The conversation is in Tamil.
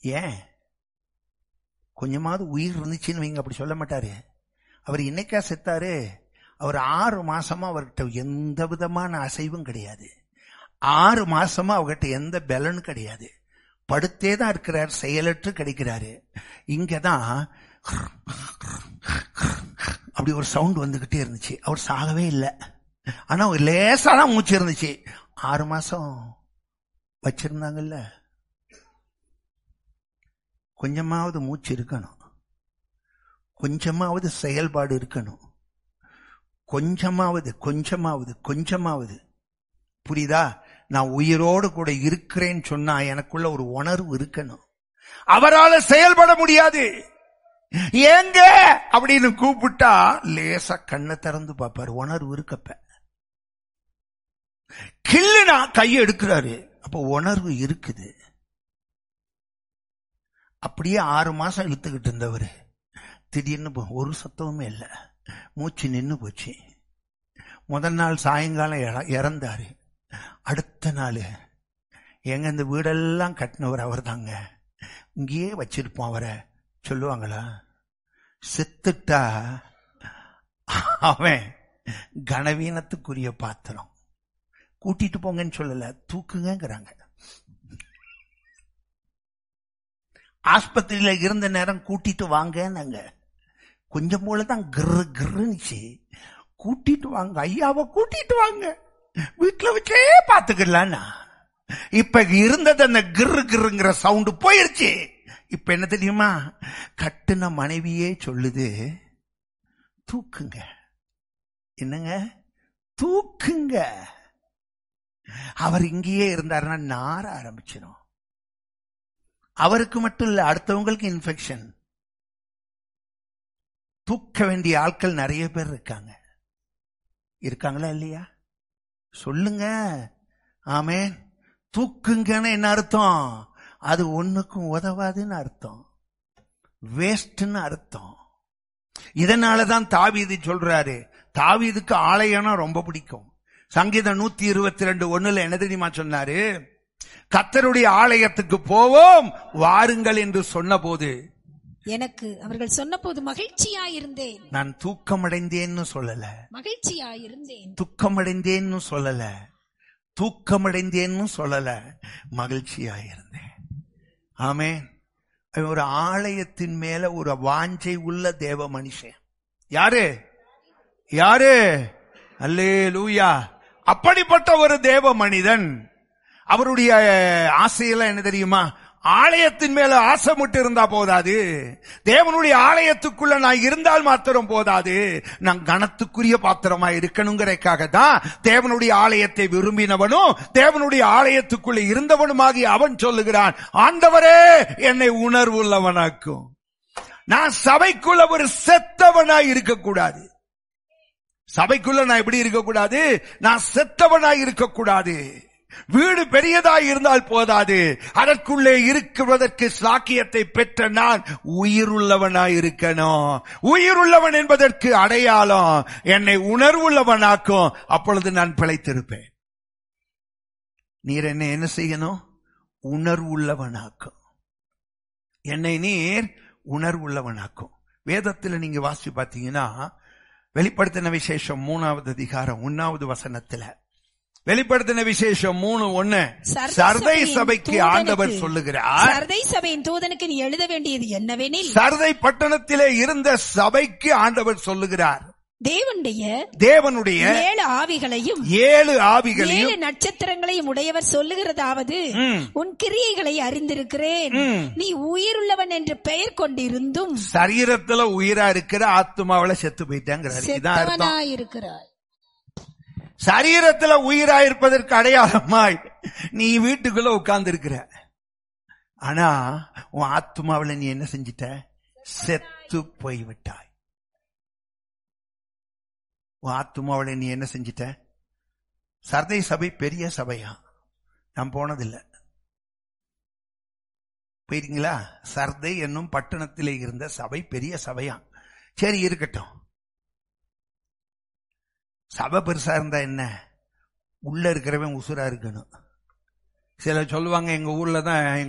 ஏன் கொஞ்சமாவது உயிர் இருந்துச்சுன்னு வைங்க அப்படி சொல்ல மாட்டாரு அவர் இன்னைக்கா செத்தாரு அவர் ஆறு மாசமா அவர்கிட்ட எந்த விதமான அசைவும் கிடையாது ஆறு மாசமா அவர்கிட்ட எந்த பலனும் கிடையாது படுத்தே தான் இருக்கிறார் செயலற்று கிடைக்கிறாரு இங்கதான் அப்படி ஒரு சவுண்ட் வந்துகிட்டே இருந்துச்சு அவர் சாகவே இல்லை ஆனா ஒரு லேசா தான் மூச்சு இருந்துச்சு ஆறு மாசம் வச்சிருந்தாங்கல்ல கொஞ்சமாவது மூச்சு இருக்கணும் கொஞ்சமாவது செயல்பாடு இருக்கணும் கொஞ்சமாவது கொஞ்சமாவது கொஞ்சமாவது புரியுதா நான் உயிரோடு கூட இருக்கிறேன்னு சொன்னா எனக்குள்ள ஒரு உணர்வு இருக்கணும் அவரால் செயல்பட முடியாது ஏங்க அப்படின்னு கூப்பிட்டா லேசா கண்ணை திறந்து பார்ப்பாரு உணர்வு இருக்கப்ப கிள்ளுனா கையை எடுக்கிறாரு அப்ப உணர்வு இருக்குது அப்படியே ஆறு மாசம் இழுத்துக்கிட்டு இருந்தவர் திடீர்னு போ- ஒரு சத்தமுமே இல்லை மூச்சு நின்னு போச்சு முதல் நாள் சாயங்காலம் இற- இறந்தாரு அடுத்த நாள் எங்க இந்த வீடெல்லாம் கட்டினவர் அவர் தாங்க இங்கேயே வச்சிருப்போம் அவரை சொல்லுவாங்களா செத்துட்டா அவன் கனவீனத்துக்குரிய பாத்திரம் கூட்டிட்டு போங்கன்னு சொல்லல தூக்குங்கிறாங்க ஆஸ்பத்திரியில இருந்த நேரம் கூட்டிட்டு வாங்கன்னாங்க கொஞ்சம் போலதான் கிரு கிருந்துச்சு கூட்டிட்டு வாங்க ஐயாவை கூட்டிட்டு வாங்க வீட்டுல வச்சே பாத்துக்கலாம்னா இப்ப இருந்தது அந்த கிரு கிருங்கிற சவுண்டு போயிருச்சு இப்ப என்ன தெரியுமா கட்டுன மனைவியே சொல்லுது தூக்குங்க என்னங்க தூக்குங்க அவர் இங்கேயே இருந்தாருன்னா நார ஆரம்பிச்சிடும் அவருக்கு மட்டும் இல்ல அடுத்தவங்களுக்கு இன்ஃபெக்ஷன் தூக்க வேண்டிய ஆட்கள் நிறைய பேர் இருக்காங்க இருக்காங்களா இல்லையா சொல்லுங்க ஆமே தூக்குங்கன்னு என்ன அர்த்தம் அது ஒண்ணுக்கும் உதவாதுன்னு அர்த்தம் வேஸ்ட்னு அர்த்தம் இதனாலதான் தாவீது சொல்றாரு தாவீதுக்கு ஆலயம்னா ரொம்ப பிடிக்கும் சங்கீதம் நூத்தி இருபத்தி ரெண்டு ஒண்ணுல என்ன தெரியுமா சொன்னாரு கத்தருடைய ஆலயத்துக்கு போவோம் வாருங்கள் என்று சொன்னபோது எனக்கு அவர்கள் சொன்னபோது மகிழ்ச்சியாயிருந்தேன் நான் தூக்கமடைந்தேன்னு சொல்லல மகிழ்ச்சியாயிருந்தேன் துக்கமடைந்தேன்னு சொல்லல தூக்கமடைந்தேன்னு சொல்லல மகிழ்ச்சியா இருந்தேன் ஆமே ஒரு ஆலயத்தின் மேல ஒரு வாஞ்சை உள்ள தேவ மனுஷன் யாரு யாரு அல்லே லூயா அப்படிப்பட்ட ஒரு தேவ மனிதன் அவருடைய ஆசையெல்லாம் என்ன தெரியுமா ஆலயத்தின் மேல ஆசை மட்டும் இருந்தா போதாது தேவனுடைய ஆலயத்துக்குள்ள நான் இருந்தால் மாத்திரம் போதாது நான் கனத்துக்குரிய பாத்திரமா இருக்கணுங்கிறதுக்காக தான் தேவனுடைய ஆலயத்தை விரும்பினவனும் தேவனுடைய ஆலயத்துக்குள்ள இருந்தவனுமாகி அவன் சொல்லுகிறான் ஆண்டவரே என்னை உணர்வுள்ளவனாக்கும் நான் சபைக்குள்ள ஒரு செத்தவனா இருக்கக்கூடாது சபைக்குள்ள நான் எப்படி இருக்கக்கூடாது நான் செத்தவனாய் இருக்கக்கூடாது வீடு பெரியதாய் இருந்தால் போதாது அதற்குள்ளே இருக்குவதற்கு சாக்கியத்தை பெற்ற நான் உயிருள்ளவனாய் இருக்கணும் உயிருள்ளவன் என்பதற்கு அடையாளம் என்னை உணர்வுள்ளவனாக்கும் அப்பொழுது நான் பிழைத்திருப்பேன் நீர் என்னை என்ன செய்யணும் உணர்வுள்ளவனாக்கும் என்னை நீர் உணர்வுள்ளவனாக்கும் வேதத்துல நீங்க வாசிச்சு பார்த்தீங்கன்னா வெளிப்படுத்தின விசேஷம் மூணாவது அதிகாரம் ஒன்னாவது வசனத்துல வெளிப்படுத்தின விசேஷம் மூணு ஒண்ணு சர்தை சர்தை சபையின் சபைக்கு தூதனுக்கு- ஆண்டவர் சொல்லுகிறார் சர்தை சபையின் தூதனுக்கு நீ எழுத வேண்டியது என்னவெனில் சர்தை பட்டணத்திலே இருந்த சபைக்கு ஆண்டவர் சொல்லுகிறார் தேவனுடைய தேவனுடைய ஏழு ஆவிகளையும் ஏழு ஆவிகளையும் ஏழு நட்சத்திரங்களையும் உடையவர் சொல்லுகிறதாவது ம். உன் கிரியைகளை அறிந்திருக்கிறேன் ம். நீ உயிருள்ளவன் என்று பெயர் கொண்டிருந்தும் சரீரத்துல உயிரா இருக்கிற ஆத்மாவில செத்து போயிட்டாங்கிறாரு இதான் அர்த்தம் செத்தவனாயிருக்கிறாய் சரீரத்துல உயிரா இருப்பதற்கு அடையாளமாய் நீ வீட்டுக்குள்ள உட்கார்ந்து இருக்கிற ஆனா உன் ஆத்மாவில நீ என்ன செஞ்சிட்ட செத்து போய்விட்டாய் உன் ஆத்மாவில நீ என்ன செஞ்சிட்ட சர்தை சபை பெரிய சபையா நான் போனதில்லை போயிருக்கீங்களா சர்தை என்னும் பட்டணத்திலே இருந்த சபை பெரிய சபையா சரி இருக்கட்டும் சபை பெருசா இருந்தா என்ன உள்ள இருக்கிறவன் உசுரா இருக்கணும் சில சொல்லுவாங்க எங்க ஊர்ல தான்